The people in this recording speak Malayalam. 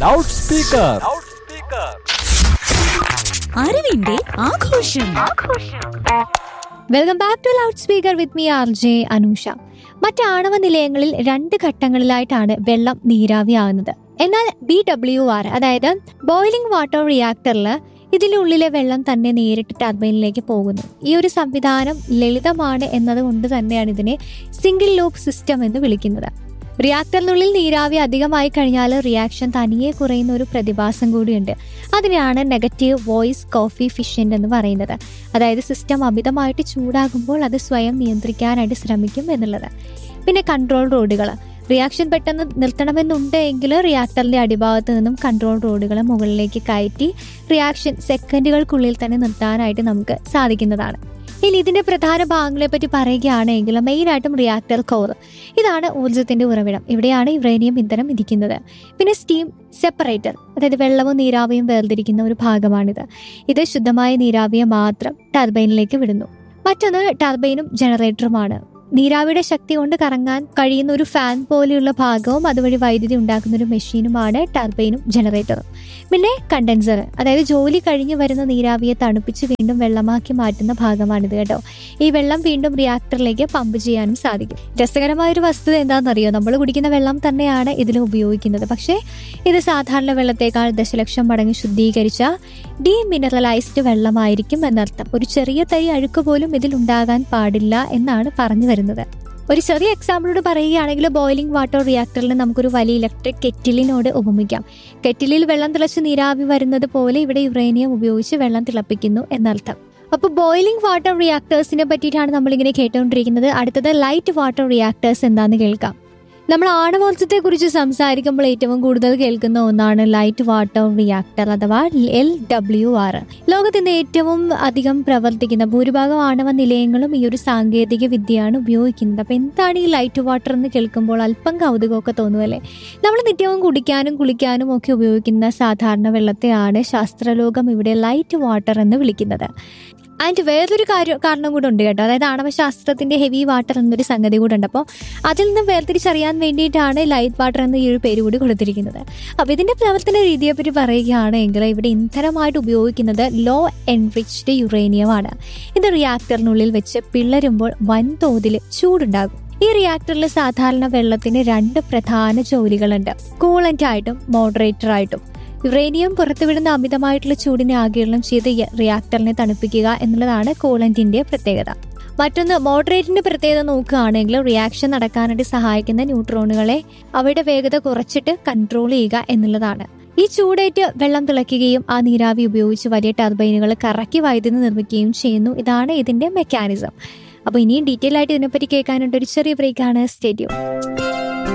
ലൗഡ് സ്പീക്കർ അറിവിന്റെ ആഘോഷം welcome back to loud speaker with me R J Anusha മറ്റ് ആണവ നിലയങ്ങളിൽ രണ്ട് ഘട്ടങ്ങളിലായിട്ടാണ് വെള്ളം നീരാവിയാവുന്നത് എന്നാൽ ബി ഡബ്ല്യു ആർ അതായത് ബോയിലിംഗ് വാട്ടർ റിയാക്ടറിൽ ഇതിനുള്ളിലെ വെള്ളം തന്നെ നേരിട്ട് ടർബൈനിലേക്ക് പോകുന്നു ഈ ഒരു സംവിധാനം ലളിതമാണ് എന്നതുകൊണ്ട് തന്നെയാണ് ഇതിനെ സിംഗിൾ ലൂപ്പ് സിസ്റ്റം എന്ന് വിളിക്കുന്നത് റിയാക്ടറിനുള്ളിൽ നീരാവി അധികമായി കഴിഞ്ഞാൽ റിയാക്ഷൻ തനിയെ കുറയുന്ന ഒരു പ്രതിഭാസം കൂടിയുണ്ട് അതിനെയാണ് നെഗറ്റീവ് വോയിസ് കോഫി ഫിഷ്യൻ്റ് എന്ന് പറയുന്നത് അതായത് സിസ്റ്റം അമിതമായിട്ട് ചൂടാകുമ്പോൾ അത് സ്വയം നിയന്ത്രിക്കാനായിട്ട് ശ്രമിക്കും എന്നുള്ളത് പിന്നെ കൺട്രോൾ റോഡുകൾ റിയാക്ഷൻ പെട്ടെന്ന് നിർത്തണമെന്നുണ്ട് എങ്കിൽ റിയാക്ടറിന്റെ അടിഭാഗത്ത് നിന്നും കൺട്രോൾ റോഡുകൾ മുകളിലേക്ക് കയറ്റി റിയാക്ഷൻ സെക്കൻഡുകൾക്കുള്ളിൽ തന്നെ നിർത്താനായിട്ട് നമുക്ക് സാധിക്കുന്നതാണ് ഇനി ഇതിന്റെ പ്രധാന ഭാഗങ്ങളെ പറ്റി പറയുകയാണെങ്കിൽ മെയിനായിട്ടും റിയാക്ടർ കോർ ഇതാണ് ഊർജ്ജത്തിന്റെ ഉറവിടം ഇവിടെയാണ് യുറേനിയം ഇന്ധനം ഇരിക്കുന്നത് പിന്നെ സ്റ്റീം സെപ്പറേറ്റർ അതായത് വെള്ളവും നീരാവിയും വേർതിരിക്കുന്ന ഒരു ഭാഗമാണിത് ഇത് ശുദ്ധമായ നീരാവിയെ മാത്രം ടർബൈനിലേക്ക് വിടുന്നു മറ്റൊന്ന് ടർബൈനും ജനറേറ്ററുമാണ് നീരാവിയുടെ ശക്തി കൊണ്ട് കറങ്ങാൻ കഴിയുന്ന ഒരു ഫാൻ പോലെയുള്ള ഭാഗവും അതുവഴി വൈദ്യുതി ഉണ്ടാക്കുന്ന ഒരു മെഷീനുമാണ് ടർബൈനും ജനറേറ്ററും പിന്നെ കണ്ടൻസർ അതായത് ജോലി കഴിഞ്ഞ് വരുന്ന നീരാവിയെ തണുപ്പിച്ച് വീണ്ടും വെള്ളമാക്കി മാറ്റുന്ന ഭാഗമാണിത് കേട്ടോ ഈ വെള്ളം വീണ്ടും റിയാക്ടറിലേക്ക് പമ്പ് ചെയ്യാനും സാധിക്കും രസകരമായ ഒരു വസ്തുത എന്താണെന്നറിയോ നമ്മൾ കുടിക്കുന്ന വെള്ളം തന്നെയാണ് ഇതിൽ ഉപയോഗിക്കുന്നത് പക്ഷേ ഇത് സാധാരണ വെള്ളത്തേക്കാൾ ദശലക്ഷം മടങ്ങ് ശുദ്ധീകരിച്ച ഡീമിനറലൈസ്ഡ് വെള്ളമായിരിക്കും എന്നർത്ഥം ഒരു ചെറിയ തരി അഴുക്ക് പോലും ഇതിൽ ഉണ്ടാകാൻ പാടില്ല എന്നാണ് പറഞ്ഞു വരുന്നത് ഒരു ചെറിയ എക്സാമ്പിളോട് പറയുകയാണെങ്കിൽ ബോയിലിംഗ് വാട്ടർ റിയാക്ടറിൽ നമുക്കൊരു വലിയ ഇലക്ട്രിക് കെറ്റിലിനോട് ഉപമിക്കാം കെറ്റിലിൽ വെള്ളം തിളച്ച് നീരാവി വരുന്നത് പോലെ ഇവിടെ യുറേനിയം ഉപയോഗിച്ച് വെള്ളം തിളപ്പിക്കുന്നു എന്നർത്ഥം അപ്പോൾ ബോയിലിംഗ് വാട്ടർ റിയാക്ടേഴ്സിനെ പറ്റിയിട്ടാണ് നമ്മളിങ്ങനെ കേട്ടുകൊണ്ടിരിക്കുന്നത് അടുത്തത് ലൈറ്റ് വാട്ടർ റിയാക്ടേഴ്സ് എന്താണെന്ന് കേൾക്കാം നമ്മൾ ആണവോർജ്ജത്തെ കുറിച്ച് സംസാരിക്കുമ്പോൾ ഏറ്റവും കൂടുതൽ കേൾക്കുന്ന ഒന്നാണ് ലൈറ്റ് വാട്ടർ റിയാക്ടർ അഥവാ എൽ ഡബ്ല്യു ആർ ലോകത്ത് ഇന്ന് ഏറ്റവും അധികം പ്രവർത്തിക്കുന്ന ഭൂരിഭാഗം ആണവ നിലയങ്ങളും ഈ ഒരു സാങ്കേതിക വിദ്യയാണ് ഉപയോഗിക്കുന്നത് അപ്പോൾ എന്താണ് ഈ ലൈറ്റ് വാട്ടർ എന്ന് കേൾക്കുമ്പോൾ അല്പം കൗതുകമൊക്കെ തോന്നുമല്ലേ നമ്മൾ നിത്യവും കുടിക്കാനും കുളിക്കാനും ഒക്കെ ഉപയോഗിക്കുന്ന സാധാരണ വെള്ളത്തെയാണ് ശാസ്ത്രലോകം ഇവിടെ ലൈറ്റ് വാട്ടർ എന്ന് വിളിക്കുന്നത് ആൻഡ് വേറൊരു കാര്യം കാരണം കൂടെ ഉണ്ട് കേട്ടോ അതായത് ആണവശാസ്ത്രത്തിന്റെ ഹെവി വാട്ടർ എന്നൊരു സംഗതി കൂടെ ഉണ്ട് അപ്പോൾ അതിൽ നിന്ന് വേർതിരിച്ചറിയാൻ വേണ്ടിയിട്ടാണ് ലൈറ്റ് വാട്ടർ എന്ന ഈ ഒരു പേര് കൂടി കൊടുത്തിരിക്കുന്നത് അപ്പോൾ ഇതിന്റെ പ്രവർത്തന രീതിയെ പറ്റി പറയുകയാണെങ്കിൽ ഇവിടെ ഇന്ധനമായിട്ട് ഉപയോഗിക്കുന്നത് ലോ എൻറിച്ച്ഡ് യുറേനിയം ആണ് ഇത് റിയാക്ടറിനുള്ളിൽ വെച്ച് പിളരുമ്പോൾ വൻതോതിൽ ചൂടുണ്ടാകും ഈ റിയാക്ടറിൽ സാധാരണ വെള്ളത്തിന് രണ്ട് പ്രധാന ജോലികളുണ്ട് കൂളന്റ് ആയിട്ടും മോഡറേറ്റർ ആയിട്ടും യുറേനിയം പുറത്തുവിടുന്ന അമിതമായിട്ടുള്ള ചൂടിനെ ആഗിരണം ചെയ്ത് ഈ റിയാക്ടറിനെ തണുപ്പിക്കുക എന്നുള്ളതാണ് കൂളന്റിന്റെ പ്രത്യേകത മറ്റൊന്ന് മോഡറേറ്റിന്റെ പ്രത്യേകത നോക്കുകയാണെങ്കിൽ റിയാക്ഷൻ നടക്കാനായിട്ട് സഹായിക്കുന്ന ന്യൂട്രോണുകളെ അവയുടെ വേഗത കുറച്ചിട്ട് കൺട്രോൾ ചെയ്യുക എന്നുള്ളതാണ് ഈ ചൂടേറ്റ് വെള്ളം തിളയ്ക്കുകയും ആ നീരാവി ഉപയോഗിച്ച് വലിയ ടർബൈനുകൾ കറക്കി വൈദ്യുതി നിർമ്മിക്കുകയും ചെയ്യുന്നു ഇതാണ് ഇതിന്റെ മെക്കാനിസം അപ്പോൾ ഇനിയും ഡീറ്റെയിൽ ആയിട്ട് ഇതിനെപ്പറ്റി കേൾക്കാനായിട്ട് ഒരു ചെറിയ ബ്രേക്കാണ് സ്റ്റേഡിയം